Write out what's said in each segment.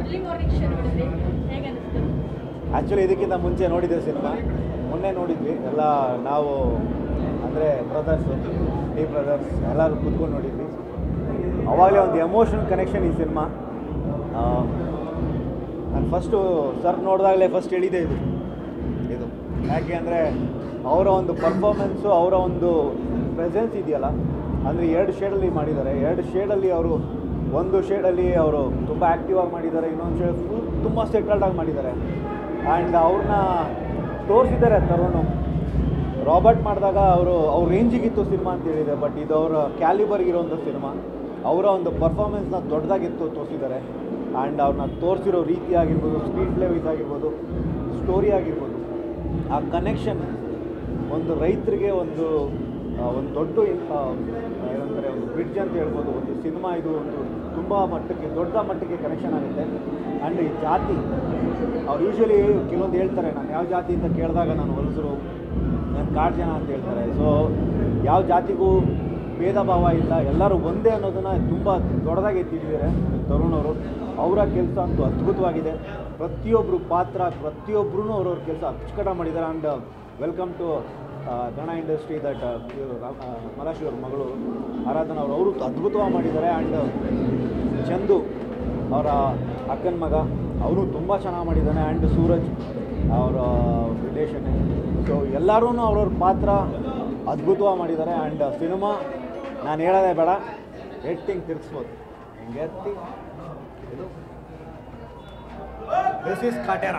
early morning show ನೋಡಿದ್ರಿ ಹೇಗೆ ಅನಿಸ್ತು ಆ್ಯಕ್ಚುಲಿ ಇದಕ್ಕಿಂತ ಮುಂಚೆ ನೋಡಿದ್ದೆ ಸಿನಿಮಾ ಮೊನ್ನೆ ನೋಡಿದ್ವಿ ಎಲ್ಲ ನಾವು ಅಂದರೆ ಬ್ರದರ್ಸ್ ಡಿ ಬ್ರದರ್ಸ್ ಎಲ್ಲರೂ ಕೂತ್ಕೊಂಡು ನೋಡಿದ್ವಿ ಅವಾಗಲೇ ಒಂದು ಎಮೋಷನಲ್ ಕನೆಕ್ಷನ್ ಈ ಸಿನಿಮಾ ನಾನು ಫಸ್ಟು ಸರ್ ನೋಡಿದಾಗಲೇ ಫಸ್ಟ್ ಹೇಳಿದೆ ಇದು ಇದು ಯಾಕೆ ಅಂದರೆ ಅವರ ಒಂದು ಪರ್ಫಾರ್ಮೆನ್ಸು ಅವರ ಒಂದು ಪ್ರೆಸೆನ್ಸ್ ಇದೆಯಲ್ಲ ಅಂದರೆ ಎರಡು ಶೇಡಲ್ಲಿ ಮಾಡಿದ್ದಾರೆ ಎರಡು ಶೇಡಲ್ಲಿ ಅವರು ಒಂದು ಶೇಡಲ್ಲಿ ಅವರು ತುಂಬ ಆ್ಯಕ್ಟಿವ್ ಆಗಿ ಮಾಡಿದ್ದಾರೆ ಇನ್ನೊಂದು ಶೇಡ್ ಫುಲ್ ತುಂಬ ಸೆಟಲ್ಡ್ ಮಾಡಿದ್ದಾರೆ ಆ್ಯಂಡ್ ಅವ್ರನ್ನ ತೋರಿಸಿದ್ದಾರೆ ತರುಣ್ ರಾಬರ್ಟ್ ಮಾಡಿದಾಗ ಅವರು ಅವ್ರ ರೇಂಜಿಗಿತ್ತು ಸಿನಿಮಾ ಅಂತ ಹೇಳಿದೆ ಬಟ್ ಇದು ಅವರ ಕ್ಯಾಲಿಬರ್ಗೆ ಇರೋಂಥ ಸಿನಿಮಾ ಅವರ ಒಂದು ಪರ್ಫಾರ್ಮೆನ್ಸ್ನ ದೊಡ್ಡದಾಗಿತ್ತು ತೋರಿಸಿದ್ದಾರೆ ಆ್ಯಂಡ್ ಅವ್ರನ್ನ ತೋರಿಸಿರೋ ರೀತಿ ಆಗಿರ್ಬೋದು ಸ್ಕ್ರೀನ್ ಪ್ಲೇ ವೈಸ್ ಆಗಿರ್ಬೋದು ಸ್ಟೋರಿ ಆಗಿರ್ಬೋದು ಆ ಕನೆಕ್ಷನ್ ಒಂದು ರೈತರಿಗೆ ಒಂದು ಆ, ಒಂದು ದೊಡ್ಡ ಇನ್- ಆ, ಏನಂತಾರೆ ಒಂದು ಬ್ರಿಡ್ಜ್ ಅಂತ ಹೇಳ್ಬೋದು ಒಂದು ಸಿನಿಮಾ ಇದು ಒಂದು ತುಂಬ ಮಟ್ಟಕ್ಕೆ ದೊಡ್ಡ ಮಟ್ಟಕ್ಕೆ ಕನೆಕ್ಷನ್ ಆಗುತ್ತೆ ಆ್ಯಂಡ್ ಈ ಜಾತಿ ಅವ್ರು ಯೂಶ್ವಲಿ ಕೆಲವೊಂದು ಹೇಳ್ತಾರೆ ನಾನು ಯಾವ ಜಾತಿ ಅಂತ ಕೇಳಿದಾಗ ನಾನು ಹೊಲಸರು ನಾನು ಕಾಡು ಜನ ಅಂತ ಹೇಳ್ತಾರೆ ಸೊ ಯಾವ ಜಾತಿಗೂ ಭೇದ ಭಾವ ಇಲ್ಲ ಎಲ್ಲರೂ ಒಂದೇ ಅನ್ನೋದನ್ನು ತುಂಬ ದೊಡ್ಡದಾಗಿ ಎತ್ತಿಟ್ಟಿದ್ದಾರೆ ತರುಣ್ ಅವರು ಅವರ ಕೆಲಸ ಅಂತೂ ಅದ್ಭುತವಾಗಿದೆ ಪ್ರತಿಯೊಬ್ಬರು ಪಾತ್ರ ಪ್ರತಿಯೊಬ್ಬರೂ ಅವ್ರವ್ರ ಕೆಲಸ ಅಚ್ಚುಕಟ್ಟ ಮಾಡಿದ್ದಾರೆ and welcome to Kannada industry that ಇವರು ಮಲಾಶಿ ಅವ್ರ ಮಗಳು ಆರಾಧನಾ ಅವರು ಅವರು ಅದ್ಭುತವಾಗಿ ಮಾಡಿದ್ದಾರೆ ಆ್ಯಂಡ್ ಚಂದು ಅವರ ಅಕ್ಕನ ಮಗ ಅವರು ತುಂಬ ಚೆನ್ನಾಗಿ ಮಾಡಿದ್ದಾನೆ ಆ್ಯಂಡ್ ಸೂರಜ್ ಅವರ ರಿಲೇಷನ್ ಸೊ ಎಲ್ಲರೂ ಅವ್ರವ್ರ ಪಾತ್ರ ಅದ್ಭುತವಾಗಿ ಮಾಡಿದ್ದಾರೆ ಆ್ಯಂಡ್ ಸಿನಿಮಾ ನಾನು ಹೇಳೋದೇ ಬೇಡ ರೇಟಿಂಗ್ ತಿರ್ಗಿಸ್ಬೋದು ಹಿಂಗೆ ಎತ್ತಿ ಇದು ದಿಸ್ ಇಸ್ ಕಾಟೇರ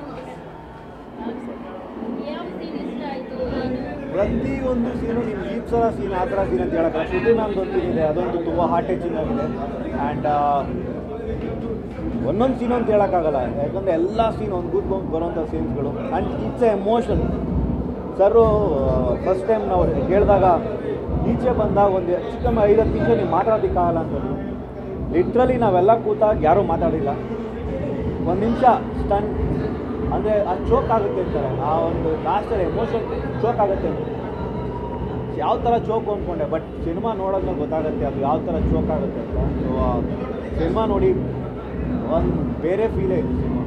ಯಾವ ಸೀನ್ ಇಷ್ಟ ಆಯಿತು ಏನು ಪ್ರತಿಯೊಂದು ಸೀನು ನಿಮ್ಗೆ ಈ ಥರ ಸೀನ್ ಆ ಥರ ಸೀನ್ ಅಂತ ಹೇಳಕ್ಕೆ ಶ್ರುತಿ ಮ್ಯಾಮ್ದು ಒಂದು ಸೀನ್ ಇದೆ ಅದೊಂದು ತುಂಬ ಹಾರ್ಟ್ ಟಚಿಂಗ್ ಆಗಿದೆ ಆ್ಯಂಡ್ ಒಂದೊಂದು ಸೀನ್ ಅಂತ ಹೇಳೋಕ್ಕಾಗಲ್ಲ ಯಾಕಂದರೆ ಎಲ್ಲ ಸೀನ್ ಒಂದು ಕೂತ್ಕೊಂಡು ಬರೋಂಥ ಸೀನ್ಸ್ಗಳು and it's a emotion sir first time ನಾವು ಕೇಳಿದಾಗ ಈಚೆ ಬಂದಾಗ ಒಂದು ಚಿಕ್ಕಮ್ಮ ಐದತ್ತು ನಿಮಿಷ ನೀವು ಮಾತಾಡೋದಕ್ಕಾಗಲ್ಲ ಅಂತಂದ್ರು ಲಿಟ್ರಲಿ ನಾವೆಲ್ಲ ಕೂತಾಗ ಯಾರೂ ಮಾತಾಡಿಲ್ಲ ಒಂದು ನಿಮಿಷ ಸ್ಟನ್ ಅಂದರೆ ಅದು ಚೋಕ್ ಆಗುತ್ತೆ ಅಂತಾರೆ ಆ ಒಂದು ಲಾಸ್ಟಲ್ಲಿ ಎಮೋಷನ್ ಚೋಕ್ ಆಗುತ್ತೆ ಅಂತ ಯಾವ ಥರ ಚೋಕು ಅಂದ್ಕೊಂಡೆ ಬಟ್ ಸಿನಿಮಾ ನೋಡೋದ್ಮೇಲೆ ಗೊತ್ತಾಗುತ್ತೆ ಅದು ಯಾವ ಥರ ಚೋಕ್ ಆಗುತ್ತೆ ಅಂತ ಸೊ ಸಿನಿಮಾ ನೋಡಿ ಒಂದು ಬೇರೆ ಫೀಲೇ ಇದೆ ಸಿನಿಮಾ